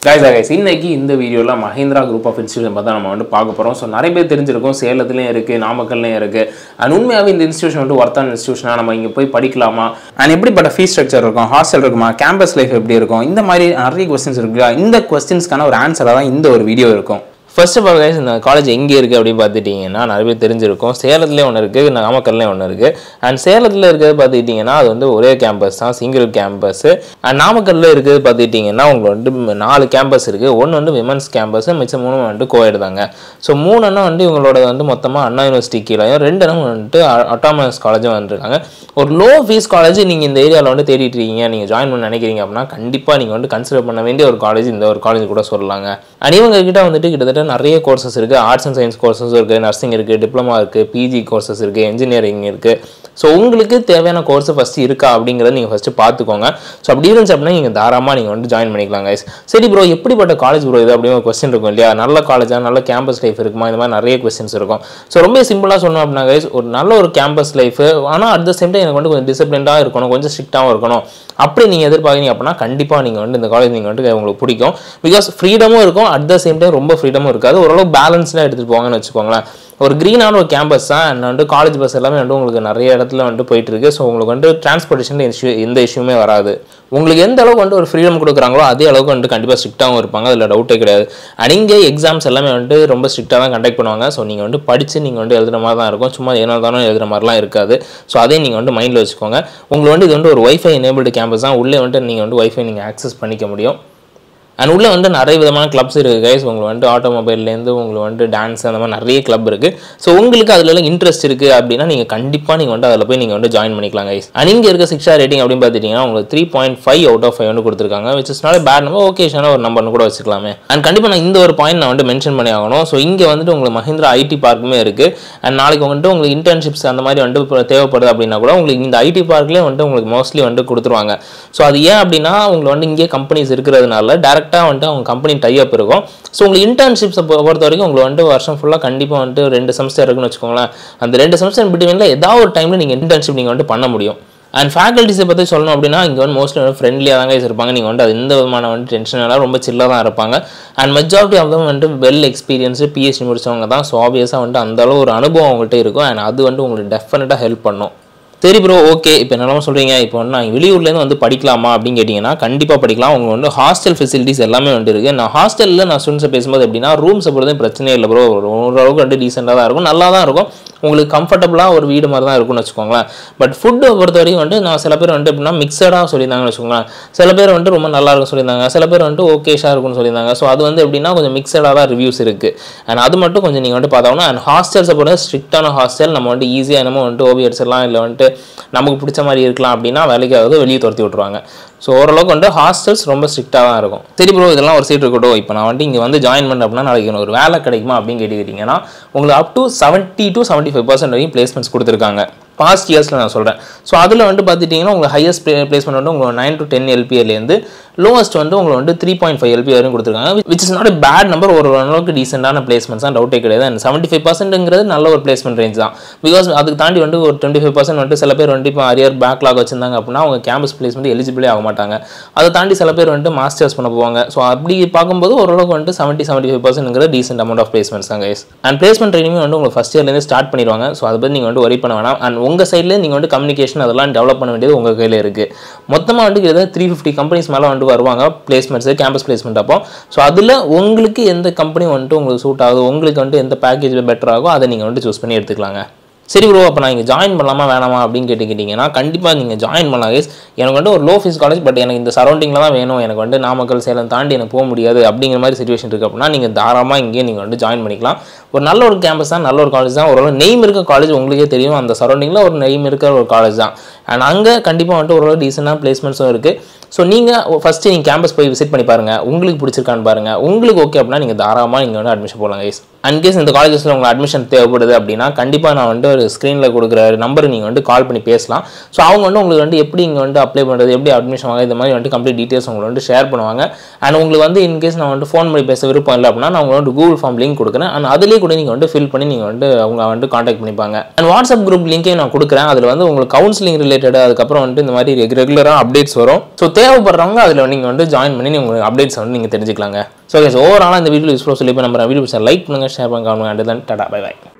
guys guys இன்னைக்கு இந்த வீடியோவில் மஹிந்திரா குரூப் ஆஃப் இன்ஸ்டியூஷன் பார்த்தா நம்ம வந்து பார்க்க போகிறோம் ஸோ நிறைய பேர் தெரிஞ்சிருக்கும் சேலத்துலேயும் இருக்குது நாமக்கல்லையும் இருக்குது அண்ட் உண்மையாகவே இந்த இன்ஸ்டியூஷன் வந்து ஒர்த்தான இன்ஸ்டியூஷனாக நம்ம இங்கே போய் படிக்கலாமா அண்ட் எப்படிப்பட்ட ஃபீஸ் ஸ்ட்ரக்சர் இருக்கும் ஹாஸ்டல் இருக்குமா கேம்பஸ் லைஃப் எப்படி இருக்கும் இந்த மாதிரி நிறைய கொஸ்டின்ஸ் இருக்குல்ல இந்த கொஸ்டின்ஸ்க்கான ஒரு ஆன்சராக தான் இந்த ஒரு வீடியோ இருக்கும் ஃபர்ஸ்ட் ஆஃப் ஆல் கைஸ் இந்த காலேஜ் எங்கே இருக்குது அப்படின்னு பார்த்துட்டிங்கன்னா நிறைய பேர் தெரிஞ்சிருக்கும் சேலத்துலேயே ஒன்று இருக்குது நாமக்கல்லையும் ஒன்று இருக்குது அண்ட் சேலத்தில் இருக்கிறது பார்த்துக்கிட்டிங்கன்னா அது வந்து ஒரே கேம்பஸ் தான் சிங்கிள் கேம்பஸ் அண்ட் நாமக்கல்லில் இருக்கிறது பார்த்துக்கிட்டிங்கன்னா உங்களுக்கு வந்து நாலு கேம்பஸ் இருக்குது ஒன்று வந்து விமன்ஸ் கேம்பஸ் மிச்சம் மூணு வந்துட்டு கோஎட் தாங்க ஸோ மூணு அண்ணா வந்து இவங்களோட வந்து மொத்தமாக அண்ணா யூனிவர்சிட்டி கீழேயும் ரெண்டு அண்ணா வந்துட்டு அட்டானமஸ் காலேஜும் வந்துருக்காங்க ஒரு லோ ஃபீஸ் காலேஜ் நீங்கள் இந்த ஏரியாவில் வந்து தேடிட்டு இருக்கீங்க நீங்கள் ஜாயின் பண்ண நினைக்கிறீங்க அப்படின்னா கண்டிப்பாக நீங்கள் வந்து கன்சிடர் பண்ண வேண்டிய ஒரு காலேஜ் இந்த ஒரு காலேஜ் கூட சொல்லலாங்க அண்ட் இவங்க கிட்ட வந்துட்டு கிட்டத்தட்ட நிறைய கோர்சஸ் இருக்குது ஆர்ட்ஸ் அண்ட் சயின்ஸ் கோர்சஸ் இருக்குது நர்சிங் இருக்குது டிப்ளமா இருக்குது பிஜி கோர்சஸ் இருக்குது இன்ஜினியரிங் இருக்குது ஸோ உங்களுக்கு தேவையான கோர்ஸ் ஃபஸ்ட்டு இருக்கா அப்படிங்கிறத நீங்கள் ஃபஸ்ட்டு பார்த்துக்கோங்க ஸோ அப்படி இருந்துச்சு அப்படின்னா நீங்கள் தாராளமாக நீங்கள் வந்து ஜாயின் பண்ணிக்கலாம் guys சரி ப்ரோ எப்படிப்பட்ட காலேஜ் ப்ரோ இது அப்படின்னு ஒரு கொஸ்டின் இருக்கும் இல்லையா நல்ல காலேஜாக நல்ல கேம்பஸ் லைஃப் இருக்குமா இந்த மாதிரி நிறைய கொஸ்டின்ஸ் இருக்கும் ஸோ ரொம்ப சிம்பிளாக சொல்லணும் அப்படின்னா guys ஒரு நல்ல ஒரு கேம்பஸ் லைஃப் ஆனால் அட் த சேம் டைம் எனக்கு வந்து கொஞ்சம் டிசிப்ளின்டாக இருக்கணும் கொஞ்சம் ஸ்ட்ரிக்டாகவும் இருக்கணும் அப்படி நீங்கள் எதிர்பார்க்குறீங்க அப்படின்னா கண்டிப்பாக நீங்கள் வந்து இந்த காலேஜ் நீங்கள் வந்து உங்களுக்கு பிடிக்கும் பிகாஸ் ஃப்ரீடமும் இருக்கும் அட் த சேம் டைம் ரொம்ப ஃப்ரீடமும் இருக்காது ஓரளவு பேலன்ஸ்டாக எடுத்துகிட்டு போவாங்கன்னு வச்சுக்கோங்களேன் ஒரு க்ரீனான ஒரு கேம்பஸ் தான் அண்ட் வந்து காலேஜ் பஸ் எல்லாமே வந்து உங்களுக்கு நிறைய இடத்துல வந்துட்டு போயிட்டு இருக்கு ஸோ உங்களுக்கு வந்து டிரான்ஸ்போர்ட்டேஷன் இஷ்யூ எந்த இஷ்யூமே வராது உங்களுக்கு எந்த அளவுக்கு வந்து ஒரு ஃப்ரீடம் கொடுக்குறாங்களோ அதே அளவுக்கு வந்துட்டு கண்டிப்பாக ஸ்ட்ரிக்டாகவும் இருப்பாங்க அதில் டவுட்டே கிடையாது அண்ட் இங்கே எக்ஸாம்ஸ் எல்லாமே வந்துட்டு ரொம்ப ஸ்ட்ரிக்டாக தான் கண்டக்ட் பண்ணுவாங்க ஸோ நீங்கள் வந்து படித்து நீங்கள் வந்து எழுதுற மாதிரி தான் இருக்கும் சும்மா ஏனோ தானோ எழுதுற மாதிரிலாம் இருக்காது ஸோ அதையும் நீங்கள் வந்து மைண்டில் வச்சுக்கோங்க உங்களுக்கு வந்து இது வந்து ஒரு ஒய்ஃபை எனேபிள்டு கேம்பஸ் தான் உள்ளே வந்துட்டு நீங்கள் வந்து ஒய்ஃபை நீங்கள் ஆக்சஸ் பண்ணிக்க முடியும் அண்ட் உள்ளே வந்து நிறைய விதமான கிளப்ஸ் இருக்குது கைஸ் உங்களுக்கு வந்துட்டு ஆட்டோமொபைல்லேருந்து உங்களுக்கு வந்துட்டு டான்ஸ் அந்த மாதிரி நிறைய கிளப் இருக்குது ஸோ உங்களுக்கு அதில் இன்ட்ரெஸ்ட் இருக்குது அப்படின்னா நீங்கள் கண்டிப்பாக நீங்கள் வந்து அதில் போய் நீங்கள் வந்து ஜாயின் பண்ணிக்கலாம் கைஸ் அண்ட் இங்கே இருக்க சிக்ஸா ரேட்டிங் அப்படின்னு பார்த்துட்டிங்கன்னா உங்களுக்கு three point five out of five வந்து கொடுத்துருக்காங்க which is not bad number ஓகேஷனாக ஒரு நம்பர்னு கூட வச்சுக்கலாமே அண்ட் கண்டிப்பாக நான் இந்த ஒரு பாயிண்ட் நான் வந்து மென்ஷன் பண்ணி ஆகணும் ஸோ இங்கே வந்துட்டு உங்களுக்கு மஹிந்திரா ஐடி பார்க்குமே இருக்குது அண்ட் நாளைக்கு வந்துட்டு உங்களுக்கு இன்டர்ன்ஷிப்ஸ் அந்த மாதிரி வந்துட்டு இப்போ தேவைப்படுது அப்படின்னா கூட உங்களுக்கு இந்த ஐடி பார்க்லேயே வந்துட்டு உங்களுக்கு மோஸ்ட்லி வந்துட்டு கொடுத்துருவாங்க ஸோ அது ஏன் அப்படின்னா உங்களுக்கு வந்து இங்கே கம்பெனிஸ் இருக்கிறதுனால டேரெக்டாக வந்துட்டு அவங்க கம்பெனி டைப் இருக்கும் ஸோ உங்களுக்கு இன்டர்ன்ஷிப்ஸை பொறுத்த வரைக்கும் உங்களுக்கு வந்துட்டு வருஷம் ஃபுல்லாக கண்டிப்பாக வந்துட்டு ரெண்டு செமஸ்டர் இருக்குன்னு வச்சுக்கோங்களேன் அந்த ரெண்டு செமஸ்டர் பிட்வீனில் ஏதாவது ஒரு டைமில் நீங்கள் இன்டர்ன்ஷிப் நீங்கள் வந்துட்டு பண்ண முடியும் அண்ட் ஃபேக்கல்ட்டிஸை பற்றி சொல்லணும் அப்படின்னா இங்கே வந்து மோஸ்ட்லி வந்து ஃப்ரெண்ட்லியாக தாங்க இருப்பாங்க நீங்கள் வந்து அது எந்த விதமான வந்து டென்ஷன் எல்லாம் ரொம்ப சில்லாக தான் இருப்பாங்க அண்ட் மெஜாரிட்டி ஆஃப் தம் வந்துட்டு வெல் எக்ஸ்பீரியன்ஸு பிஹெச்டி முடிச்சவங்க தான் ஸோ ஆப்வியஸாக வந்துட்டு அந்த அளவு ஒரு அனுபவம் அவங்கள்ட்ட இருக்கும் அண்ட் அது வந்து உங்களுக்கு டெஃபினட்டாக ஹெல்ப் பண்ணும் சரி ப்ரோ ஓகே இப்போ என்னெல்லாம் சொல்கிறீங்க இப்போ வந்து நான் வெளியூர்லேருந்து வந்து படிக்கலாமா அப்படின்னு கேட்டிங்கன்னா கண்டிப்பாக படிக்கலாம் அவங்க வந்து ஹாஸ்டல் ஃபெசிலிட்டிஸ் எல்லாமே வந்து இருக்குது நான் ஹாஸ்டலில் நான் ஸ்டூடெண்ட்ஸை பேசும்போது எப்படின்னா ரூம்ஸை பொறுத்தவரை பிரச்சனையே இல்லை ப்ரோ ஓரளவுக்கு வந்து டீசெண்டாக தான் இருக்கும் நல்லா தான் இருக்கும் உங்களுக்கு கம்ஃபர்டபுளாக ஒரு வீடு மாதிரி தான் இருக்கும்னு வச்சுக்கோங்களேன் பட் ஃபுட்டை பொறுத்த வரைக்கும் வந்துட்டு நான் சில பேர் வந்துட்டு எப்படின்னா மிக்சடாக சொல்லியிருந்தாங்கன்னு வச்சுக்கோங்களேன் சில பேர் வந்துட்டு ரொம்ப நல்லா இருக்கும் சொல்லியிருந்தாங்க சில பேர் வந்துட்டு ஓகேஷாக இருக்கும்னு சொல்லியிருந்தாங்க ஸோ அது வந்து எப்படின்னா கொஞ்சம் மிக்சடாக தான் ரிவ்யூஸ் இருக்குது அண்ட் அது மட்டும் கொஞ்சம் நீங்கள் வந்துட்டு பார்த்தாங்கன்னா அண்ட் ஹாஸ்டல்ஸை பொறுத்த ஸ்ட்ரிக்டான ஹாஸ்டல் நம்ம வந்துட்டு ஈஸியாக என்னமோ வந்துட்டு ஓபி அடிச்சிடலாம் இல்லை வந்துட்டு நமக்கு பிடிச்ச மாதிரி இருக்கலாம் அப்படின்னா வேலைக்கு ஆகுது வெளியே துரத்தி விட்ருவாங்க ஸோ ஓரளவுக்கு வந்து ஹாஸ்டல்ஸ் ரொம்ப ஸ்ட்ரிக்டாக தான் இருக்கும் சரி ப்ரோ இதெல்லாம் ஒரு சீட் இருக்கட்டும் இப்போ நான் வந்துட்டு இங்கே வந்து ஜாயின் பண்ண அப்படின்னா நாளைக்கு எனக்கு ஒரு வேலை கிடைக்குமா அப்படின்னு கேட்டுக்கிட்டிங்கன்னா உங்களுக்கு up to seventy to seventy five percent வரைக்கும் பிளேஸ்மெண்ட்ஸ் கொடுத்துருக்காங்க பாஸ்ட் இயர்ஸில் நான் சொல்கிறேன் ஸோ அதில் வந்து பார்த்துட்டிங்கன்னா உங்களுக்கு ஹையஸ்ட் பிளேஸ்மெண்ட் வந்து உங்களுக்கு நைன் டு டென் எல்பிஎல்லேருந்து லோவஸ்ட் வந்து உங்களுக்கு வந்து த்ரீ பாயிண்ட் ஃபைவ் எல்பி வரையும் கொடுத்துருக்காங்க which is not bad number ஒரு அளவுக்கு டீசெண்டான பிளேஸ்மெண்ட்ஸ் தான் டவுட்டே கிடையாது அண்ட் செவன்ட்டி ஃபைவ் பர்சன்ட்ங்கிறது நல்ல ஒரு பிளேஸ்மெண்ட் ரேஞ்ச் தான் பிகாஸ் அதுக்கு தாண்டி வந்து ஒரு டுவெண்ட்டி ஃபைவ் பர்சன்ட் வந்துட்டு சில பேர் வந்துட்டு இப்போ அரியர் பேக்லாக் வச்சிருந்தாங்க அப்படின்னா அவங்க கேம்பஸ் பிளேஸ்மெண்ட் எலிஜிபிளே ஆக மாட்டாங்க அதை தாண்டி சில பேர் வந்துட்டு மாஸ்டர்ஸ் பண்ண போவாங்க ஸோ அப்படி பார்க்கும்போது ஓரளவுக்கு வந்துட்டு செவன்ட்டி செவன்ட்டி ஃபைவ் பர்சன்ட்ங்கிற டீசென்ட் அமௌண்ட் ஆஃப் பிளேஸ்மெண்ட்ஸ் தான் கைஸ் அண்ட் பிளேஸ்மெண்ட் ட்ரைனிங் வந்து உங்களுக்கு ஃபஸ்ட் இயர்லேருந்து ஸ்டார்ட் பண்ணிடுவாங்க ஸோ அதை பற்றி நீங்கள் வந்து ஒரி பண்ண வேணாம் அண்ட் உங்கள் சைட்லேயே நீங்கள் வந்து கம்யூனிகேஷன் அதெல்லாம் டெவலப் பண்ண வேண்டியது உங்கள் கையில் இருக்குது மொத்தமாக வந்து கிட்டத்தட்ட த்ரீ ஃபிஃப்டி கம்பெனிஸ் மேலே வந்து வருவாங்க பிளேஸ்மெண்ட்ஸு கேம்பஸ் பிளேஸ்மெண்ட் அப்போ ஸோ அதில் உங்களுக்கு எந்த கம்பெனி வந்துட்டு உங்களுக்கு சூட் ஆகுது உங்களுக்கு வந்துட்டு எந்த பேக்கேஜ் பெட்டர் ஆகும் அதை நீங்கள் வந்துட்டு சூஸ் பண்ணி எடுத்துக்கலாங்க சரி ப்ரோ அப்போ நான் இங்கே ஜாயின் பண்ணலாமா வேணாமா அப்படின்னு கேட்டுக்கிட்டிங்கன்னா கண்டிப்பாக நீங்கள் ஜாயின் பண்ணலாம் guys எனக்கு வந்து ஒரு லோ ஃபீஸ் காலேஜ் பட் எனக்கு இந்த சரௌண்டிங்கில் தான் வேணும் எனக்கு வந்து நாமக்கல் சேலம் தாண்டி எனக்கு போக முடியாது அப்படிங்கிற மாதிரி சுச்சுவேஷன் இருக்குது அப்படின்னா நீங்கள் தாராளமாக இங்கேயே நீங்கள் வந்து ஜாயின் பண்ணிக்கலாம் ஒரு நல்ல ஒரு கேம்பஸ் தான் நல்ல ஒரு காலேஜ் தான் ஓரளவு நெய்ம் இருக்க காலேஜ் உங்களுக்கே தெரியும் அந்த சரௌண்டிங்கில் ஒரு நெய்ம் இருக்கிற ஒரு காலேஜ் தான் அண்ட் அங்கே கண்டிப்பாக வந்துட்டு ஓரளவு டீசெண்டான பிளேஸ்மெண்ட்ஸும் இருக்குது ஸோ நீங்கள் ஃபஸ்ட்டு நீங்கள் கேம்பஸ் போய் விசிட் பண்ணி பாருங்கள் உங்களுக்கு பிடிச்சிருக்கான்னு பாருங்கள் உங்களுக்கு ஓகே அப்படின்னா நீங்கள் தாராளமாக நீங்கள் வந்து அட்மிஷன் போகலாம் guys அன்கேஸ் இந்த காலேஜஸில் உங்களுக்கு அட்மிஷன் தேவைப்படுது அப்படின்னா கண்டிப்பாக நான் வந்து ஒரு ஸ்க்ரீனில் கொடுக்குற நம்பருக்கு நீங்கள் வந்து கால் பண்ணி பேசலாம் ஸோ அவங்க வந்து உங்களுக்கு வந்து எப்படி இங்கே வந்து அப்ளை பண்ணுறது எப்படி அட்மிஷன் வாங்க இந்த மாதிரி வந்து கம்ப்ளீட் டீட்டெயில்ஸ் உங்களுக்கு வந்து ஷேர் பண்ணுவாங்க அண்ட் உங்களுக்கு வந்து இன்கேஸ் நான் வந்து ஃபோன் பண்ணி பேச விருப்பம் இல்லை அப்படின்னா நான் உங்களுக்கு வந்து கூகுள் ஃபார்ம் லிங்க் கொடுக்குறேன் அண்ட் அதுலேயே கூட நீங்கள் வந்து ஃபில் பண்ணி நீங்கள் வந்து அவங்க வந்து காண்டாக்ட் பண்ணிப்பாங்க அண்ட் வாட்ஸ்அப் குரூப் லிங்க்கையும் நான் கொடுக்குறேன் அதில் வந்து உங்களுக்கு கவுன்சிலிங் ரிலேட்டட் அதுக்கப்புறம் வந்து இந்த மாதிரி ரெகுலராக அப்டேட்ஸ் வரும் ஸோ தேவைப்படுறவங்க அதில் நீங்கள் வந்து ஜாயின் பண்ணி உங்களுக்கு அப்டேட்ஸ் வந்து நீங்கள் தெரிஞ்சுக்கலாங்க ஸோ ஓகே ஓவராலாக இந்த வீடியோ யூஸ்ஃபுல்லாக சொல்லி இப்போ நம்ம வீடியோ லைக் பண்ணுங்கள் ஷேர் பண்ணுங்க and then tata bye by